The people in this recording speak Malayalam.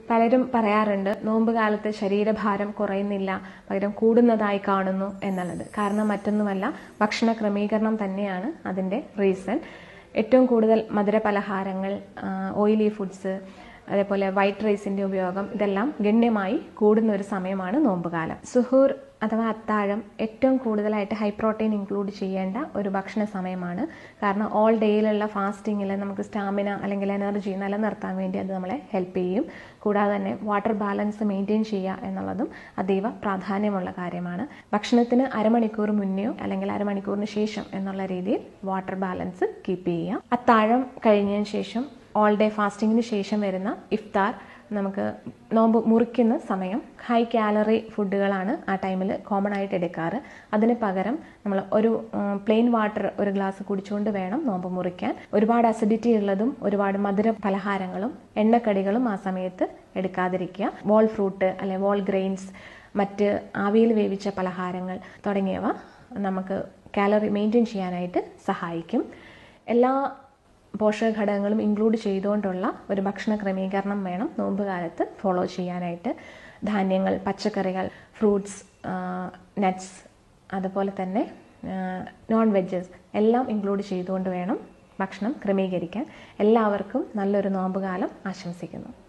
പലരും പറയാറുണ്ട് നോമ്പ് കാലത്ത് ശരീരഭാരം കുറയുന്നില്ല പകരം കൂടുന്നതായി കാണുന്നു എന്നുള്ളത് കാരണം മറ്റൊന്നുമല്ല ഭക്ഷണ ക്രമീകരണം തന്നെയാണ് അതിൻ്റെ റീസൺ ഏറ്റവും കൂടുതൽ മധുര പലഹാരങ്ങൾ ഓയിലി ഫുഡ്സ് അതേപോലെ വൈറ്റ് റൈസിന്റെ ഉപയോഗം ഇതെല്ലാം ഗണ്യമായി കൂടുന്ന ഒരു സമയമാണ് നോമ്പുകാലം സുഹൂർ അഥവാ അത്താഴം ഏറ്റവും കൂടുതലായിട്ട് ഹൈ പ്രോട്ടീൻ ഇൻക്ലൂഡ് ചെയ്യേണ്ട ഒരു ഭക്ഷണ സമയമാണ് കാരണം ഓൾ ഡേയിലുള്ള ഫാസ്റ്റിങ്ങിൽ നമുക്ക് സ്റ്റാമിന അല്ലെങ്കിൽ എനർജി നിലനിർത്താൻ വേണ്ടി അത് നമ്മളെ ഹെൽപ്പ് ചെയ്യും കൂടാതെ തന്നെ വാട്ടർ ബാലൻസ് മെയിൻറ്റെയിൻ ചെയ്യുക എന്നുള്ളതും അതീവ പ്രാധാന്യമുള്ള കാര്യമാണ് ഭക്ഷണത്തിന് അരമണിക്കൂർ മുന്നെയോ അല്ലെങ്കിൽ അരമണിക്കൂറിന് ശേഷം എന്നുള്ള രീതിയിൽ വാട്ടർ ബാലൻസ് കീപ്പ് ചെയ്യുക അത്താഴം കഴിഞ്ഞതിന് ശേഷം ഓൾ ഡേ ഫാസ്റ്റിങ്ങിന് ശേഷം വരുന്ന ഇഫ്താർ നമുക്ക് നോമ്പ് മുറിക്കുന്ന സമയം ഹൈ കാലറി ഫുഡുകളാണ് ആ ടൈമിൽ കോമൺ ആയിട്ട് എടുക്കാറ് അതിന് പകരം നമ്മൾ ഒരു പ്ലെയിൻ വാട്ടർ ഒരു ഗ്ലാസ് കുടിച്ചുകൊണ്ട് വേണം നോമ്പ് മുറിക്കാൻ ഒരുപാട് അസിഡിറ്റി ഉള്ളതും ഒരുപാട് മധുര പലഹാരങ്ങളും എണ്ണക്കടികളും ആ സമയത്ത് എടുക്കാതിരിക്കുക വോൾ ഫ്രൂട്ട് അല്ലെ വോൾ ഗ്രെയിൻസ് മറ്റ് ആവിയിൽ വേവിച്ച പലഹാരങ്ങൾ തുടങ്ങിയവ നമുക്ക് കാലറി മെയിൻറ്റെയിൻ ചെയ്യാനായിട്ട് സഹായിക്കും എല്ലാ പോഷകഘടകങ്ങളും ഇൻക്ലൂഡ് ചെയ്തുകൊണ്ടുള്ള ഒരു ഭക്ഷണ ക്രമീകരണം വേണം നോമ്പ് കാലത്ത് ഫോളോ ചെയ്യാനായിട്ട് ധാന്യങ്ങൾ പച്ചക്കറികൾ ഫ്രൂട്ട്സ് നട്ട്സ് അതുപോലെ തന്നെ നോൺ വെജസ് എല്ലാം ഇൻക്ലൂഡ് ചെയ്തുകൊണ്ട് വേണം ഭക്ഷണം ക്രമീകരിക്കാൻ എല്ലാവർക്കും നല്ലൊരു നോമ്പ് കാലം ആശംസിക്കുന്നു